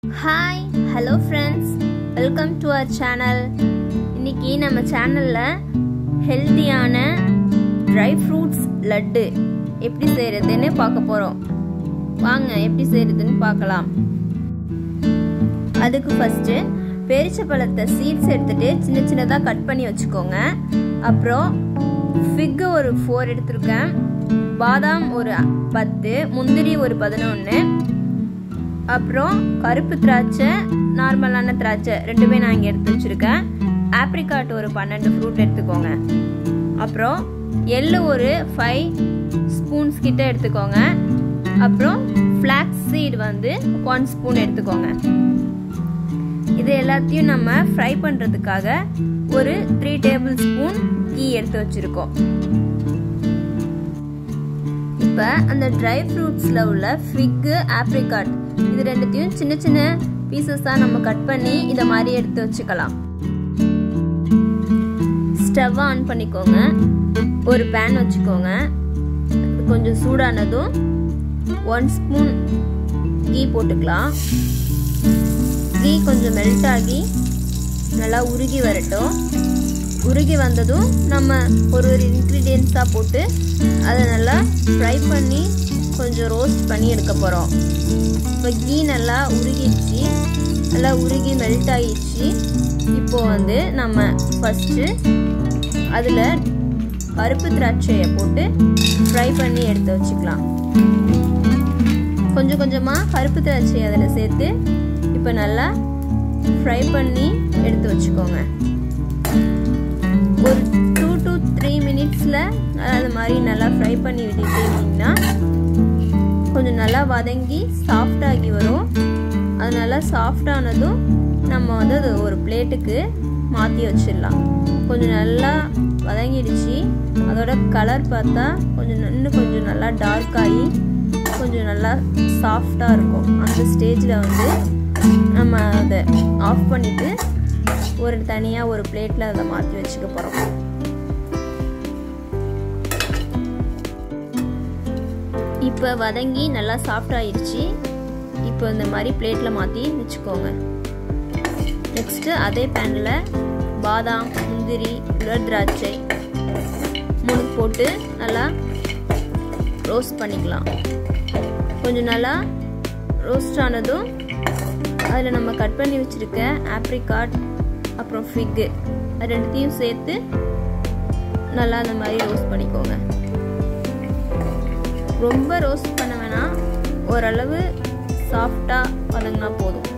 hi hello friends welcome to our channel இன்னைக்கு நம்ம சேனலில் ஹெல்த்தியான ட்ரை ஃப்ரூட்ஸ் லட்டு எப்படி செய்கிறதுன்னு பார்க்க போகிறோம் வாங்க எப்படி செய்கிறதுன்னு பார்க்கலாம் அதுக்கு ஃபஸ்ட்டு பேரிச்சப்பழத்தை சீட்ஸ் எடுத்துகிட்டு சின்ன சின்னதாக கட் பண்ணி வச்சுக்கோங்க அப்புறம் ஃபிக்கு ஒரு ஃபோர் எடுத்திருக்கேன் பாதாம் ஒரு பத்து முந்திரி ஒரு பதினொன்று அப்புறம் கருப்பு திராட்சை நார்மலான திராட்சை ரெண்டுமே நான் இங்கே எடுத்து வச்சுருக்கேன் ஆப்ரிகாட் ஒரு பன்னெண்டு ஃப்ரூட் எடுத்துக்கோங்க அப்புறம் எள்ளு ஒரு ஃபைவ் ஸ்பூன்ஸ் கிட்ட எடுத்துக்கோங்க அப்புறம் ஃப்ளாக்ஸ் சீட் வந்து ஒன் ஸ்பூன் எடுத்துக்கோங்க இது எல்லாத்தையும் நம்ம ஃப்ரை பண்ணுறதுக்காக ஒரு த்ரீ டேபிள் ஸ்பூன் கீ எடுத்து வச்சுருக்கோம் இப்போ அந்த ட்ரை ஃப்ரூட்ஸில் உள்ள ஃபிக்கு ஆப்ரிகாட் இது ரெண்டுத்தையும் சின்ன சின்ன பீசஸாக நம்ம கட் பண்ணி இதை மாதிரி எடுத்து வச்சுக்கலாம் ஸ்டவ் ஆன் பண்ணிக்கோங்க ஒரு பேன் வச்சுக்கோங்க கொஞ்சம் சூடானதும் ஒன் ஸ்பூன் கீ போட்டுக்கலாம் கீ கொஞ்சம் மெல்ட் ஆகி நல்லா உருகி வரட்டும் உருகி வந்ததும் நம்ம ஒரு ஒரு இன்க்ரீடியன்ஸாக போட்டு அதை நல்லா ஃப்ரை பண்ணி கொஞ்சம் ரோஸ்ட் பண்ணி எடுக்க போகிறோம் இப்போ கீ நல்லா உருகிடுச்சு நல்லா உருகி மெல்ட் ஆகிடுச்சு இப்போது வந்து நம்ம ஃபஸ்ட்டு அதில் பருப்பு திராட்சையை போட்டு ஃப்ரை பண்ணி எடுத்து வச்சுக்கலாம் கொஞ்சம் கொஞ்சமாக பருப்பு திராட்சை அதில் சேர்த்து இப்போ நல்லா ஃப்ரை பண்ணி எடுத்து வச்சுக்கோங்க ஒரு டூ டு த்ரீ மினிட்ஸில் அது மாதிரி நல்லா ஃப்ரை பண்ணி விட்டுட்டீங்கன்னா கொஞ்சம் நல்லா வதங்கி சாஃப்டாகி வரும் அது நல்லா சாஃப்டானதும் நம்ம வந்து அது ஒரு பிளேட்டுக்கு மாற்றி வச்சிடலாம் கொஞ்சம் நல்லா வதங்கிடுச்சு அதோட கலர் பார்த்தா கொஞ்சம் இன்னும் கொஞ்சம் நல்லா டார்க் ஆகி கொஞ்சம் நல்லா சாஃப்டாக இருக்கும் அந்த ஸ்டேஜில் வந்து நம்ம அதை ஆஃப் பண்ணிவிட்டு ஒரு தனியாக ஒரு பிளேட்டில் அதை மாற்றி வச்சுக்க போகிறோம் இப்போ வதங்கி நல்லா சாஃப்ட் ஆயிடுச்சு இப்போ இந்த மாதிரி பிளேட்டில் மாற்றி வச்சுக்கோங்க நெக்ஸ்ட்டு அதே பேனில் பாதாம் முந்திரி உலர் திராட்சை மூணு போட்டு நல்லா ரோஸ்ட் பண்ணிக்கலாம் கொஞ்சம் நல்லா ரோஸ்ட் ஆனதும் அதில் நம்ம கட் பண்ணி வச்சுருக்க ஆப்ரிகாட் அப்புறம் ஃபிக்கு அது ரெண்டுத்தையும் சேர்த்து நல்லா அந்த மாதிரி ரோஸ்ட் பண்ணிக்கோங்க ரொம்ப ரோஸ்ட் பண்ண வேணாம் ஓரளவு சாஃப்டாக வதங்கினா போதும்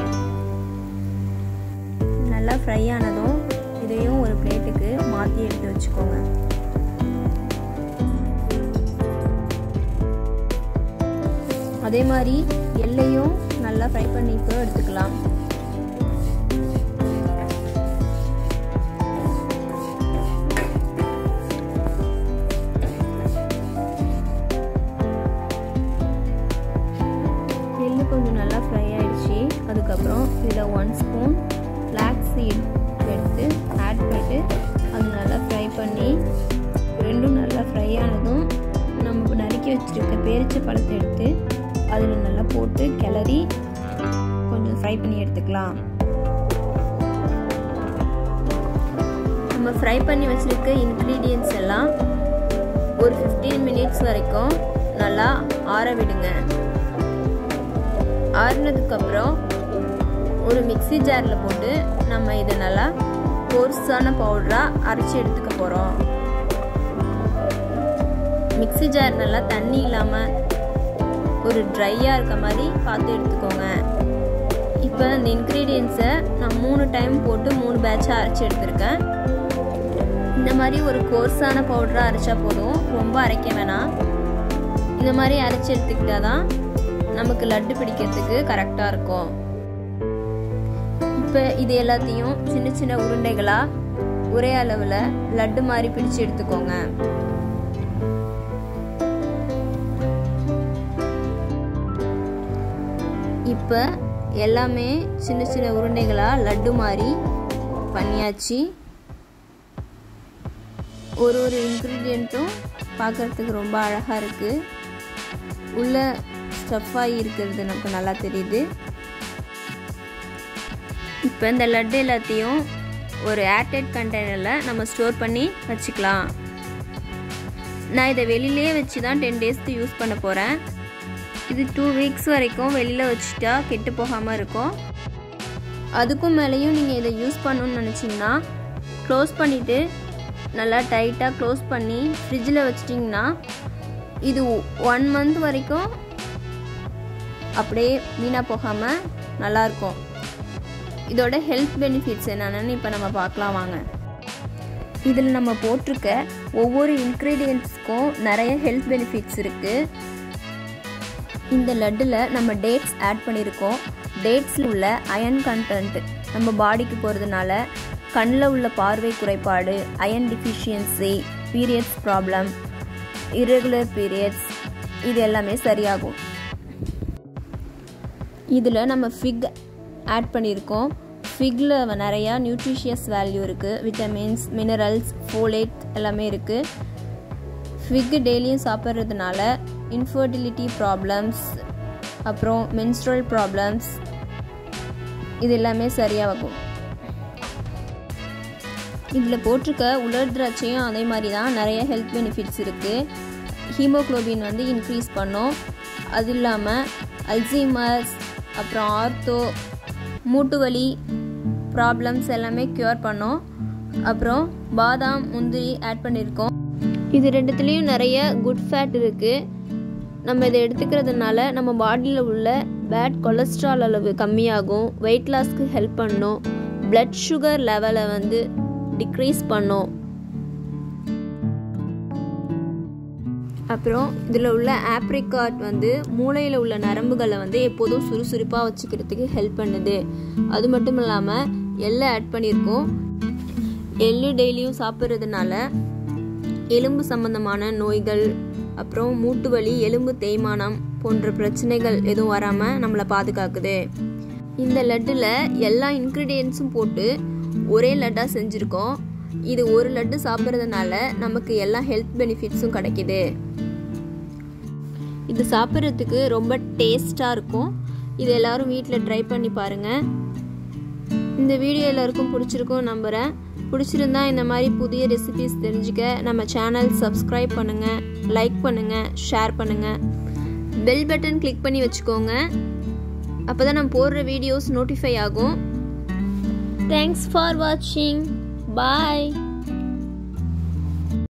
நல்லா ஃப்ரை ஆனதும் இதையும் ஒரு பிளேட்டுக்கு மாற்றி எடுத்து வச்சுக்கோங்க அதே மாதிரி எல்லையும் நல்லா ஃப்ரை பண்ணிட்டு எடுத்துக்கலாம் எள்ளு கொஞ்சம் நல்லா ஃப்ரை ஆயிடுச்சு அதுக்கப்புறம் இதில் ஒன் ஸ்பூன் ஃப்ளாக் சீட் எடுத்து ஆட் பண்ணிட்டு அது நல்லா ஃப்ரை பண்ணி ரெண்டும் நல்லா ஃப்ரை ஆனதும் நம்ம நறுக்கி வச்சுருக்க பேரிச்ச பழத்தை எடுத்து அதில் நல்லா போட்டு கிளறி கொஞ்சம் ஃப்ரை பண்ணி எடுத்துக்கலாம் நம்ம ஃப்ரை பண்ணி வச்சுருக்க இன்க்ரீடியன்ஸ் எல்லாம் ஒரு ஃபிஃப்டீன் மினிட்ஸ் வரைக்கும் நல்லா ஆற விடுங்க ஆறுனதுக்கப்புறம் ஒரு மிக்சி ஜாரில் போட்டு நம்ம இதை நல்லா கோர்ஸான பவுடராக அரைச்சி எடுத்துக்க போகிறோம் மிக்சி ஜார் நல்லா தண்ணி இல்லாமல் ஒரு ட்ரையாக இருக்க மாதிரி பார்த்து எடுத்துக்கோங்க இப்போ இந்த இன்க்ரீடியன்ஸை நான் மூணு டைம் போட்டு மூணு பேட்சாக அரைச்சி எடுத்திருக்கேன் இந்த மாதிரி ஒரு கோர்ஸான பவுடராக அரைச்சா போதும் ரொம்ப அரைக்க வேணாம் இந்த மாதிரி அரைச்சி எடுத்துக்கிட்டா தான் நமக்கு லட்டு பிடிக்கிறதுக்கு கரெக்டாக இருக்கும் இப்போ இது எல்லாத்தையும் சின்ன சின்ன உருண்டைகளாக ஒரே அளவில் லட்டு மாதிரி பிடிச்சு எடுத்துக்கோங்க இப்போ எல்லாமே சின்ன சின்ன உருண்டைகளாக லட்டு மாதிரி பண்ணியாச்சு ஒரு ஒரு இன்க்ரீடியண்ட்டும் பார்க்குறதுக்கு ரொம்ப அழகாக இருக்குது உள்ள ஸ்டஃப்பாகி இருக்கிறது நமக்கு நல்லா தெரியுது இப்போ இந்த லட்டு எல்லாத்தையும் ஒரு ஏர்டைட் கண்டெய்னரில் நம்ம ஸ்டோர் பண்ணி வச்சுக்கலாம் நான் இதை வெளியிலே வச்சு தான் டென் டேஸ்க்கு யூஸ் பண்ண போகிறேன் இது டூ வீக்ஸ் வரைக்கும் வெளியில் வச்சுட்டா கெட்டு போகாமல் இருக்கும் அதுக்கும் மேலேயும் நீங்கள் இதை யூஸ் பண்ணணும்னு நினச்சிங்கன்னா க்ளோஸ் பண்ணிவிட்டு நல்லா டைட்டாக க்ளோஸ் பண்ணி ஃப்ரிட்ஜில் வச்சிட்டிங்கன்னா இது ஒன் மந்த் வரைக்கும் அப்படியே வீணாக போகாமல் நல்லாயிருக்கும் இதோட ஹெல்த் பெனிஃபிட்ஸ் என்னென்னு இப்போ நம்ம பார்க்கலாம் வாங்க இதில் நம்ம போட்டிருக்க ஒவ்வொரு இன்க்ரீடியன்ட்ஸ்க்கும் நிறைய ஹெல்த் பெனிஃபிட்ஸ் இருக்குது இந்த லட்டில் நம்ம டேட்ஸ் ஆட் பண்ணியிருக்கோம் டேட்ஸில் உள்ள அயன் கண்டென்ட் நம்ம பாடிக்கு போகிறதுனால கண்ணில் உள்ள பார்வை குறைபாடு iron deficiency periods problem irregular periods இது எல்லாமே சரியாகும் இதில் நம்ம ஃபிக் ஆட் பண்ணியிருக்கோம் ஃபிக்கில் நிறையா நியூட்ரிஷியஸ் வேல்யூ இருக்குது விட்டமின்ஸ் மினரல்ஸ் ஃபோலேட் எல்லாமே இருக்குது ஃபிக்கு டெய்லியும் சாப்பிட்றதுனால இன்ஃபர்டிலிட்டி ப்ராப்ளம்ஸ் அப்புறம் மென்ஸ்ட்ரல் ப்ராப்ளம்ஸ் இது எல்லாமே சரியாகும் இதில் போட்டிருக்க உலர் திராட்சையும் அதே மாதிரி தான் நிறைய ஹெல்த் பெனிஃபிட்ஸ் இருக்குது ஹீமோக்ளோபின் வந்து இன்க்ரீஸ் பண்ணும் அது இல்லாமல் அல்சீமர்ஸ் அப்புறம் ஆர்த்தோ மூட்டு வலி ப்ராப்ளம்ஸ் எல்லாமே க்யூர் பண்ணும் அப்புறம் பாதாம் முந்திரி ஆட் பண்ணியிருக்கோம் இது ரெண்டுத்துலேயும் நிறைய குட் ஃபேட் இருக்குது நம்ம இதை எடுத்துக்கிறதுனால நம்ம பாடியில் உள்ள பேட் கொலஸ்ட்ரால் அளவு கம்மியாகும் வெயிட் லாஸ்க்கு ஹெல்ப் பண்ணும் பிளட் சுகர் லெவலை வந்து டிக்ரீஸ் பண்ணும் அப்புறம் இதில் உள்ள ஆப்ரிகாட் வந்து மூளையில் உள்ள நரம்புகளை வந்து எப்போதும் சுறுசுறுப்பாக வச்சுக்கிறதுக்கு ஹெல்ப் பண்ணுது அது மட்டும் இல்லாமல் எள்ளை ஆட் பண்ணியிருக்கோம் எள்ளு டெய்லியும் சாப்பிட்றதுனால எலும்பு சம்பந்தமான நோய்கள் அப்புறம் மூட்டு வலி எலும்பு தேய்மானம் போன்ற பிரச்சனைகள் எதுவும் வராமல் நம்மளை பாதுகாக்குது இந்த லட்டில் எல்லா இன்க்ரீடியன்ஸும் போட்டு ஒரே லட்டாக செஞ்சுருக்கோம் இது ஒரு லட்டு சாப்பிட்றதுனால நமக்கு எல்லா ஹெல்த் பெனிஃபிட்ஸும் கிடைக்கிது இது சாப்பிட்றதுக்கு ரொம்ப டேஸ்டாக இருக்கும் இது எல்லாரும் வீட்டில் ட்ரை பண்ணி பாருங்கள் இந்த வீடியோ எல்லாருக்கும் பிடிச்சிருக்கும் நம்புகிறேன் பிடிச்சிருந்தா இந்த மாதிரி புதிய ரெசிபிஸ் தெரிஞ்சுக்க நம்ம சேனல் சப்ஸ்கிரைப் பண்ணுங்கள் லைக் பண்ணுங்கள் ஷேர் பண்ணுங்கள் பெல் பட்டன் கிளிக் பண்ணி வச்சுக்கோங்க அப்போ தான் நான் போடுற வீடியோஸ் நோட்டிஃபை ஆகும் தேங்க்ஸ் ஃபார் வாட்சிங் பாய்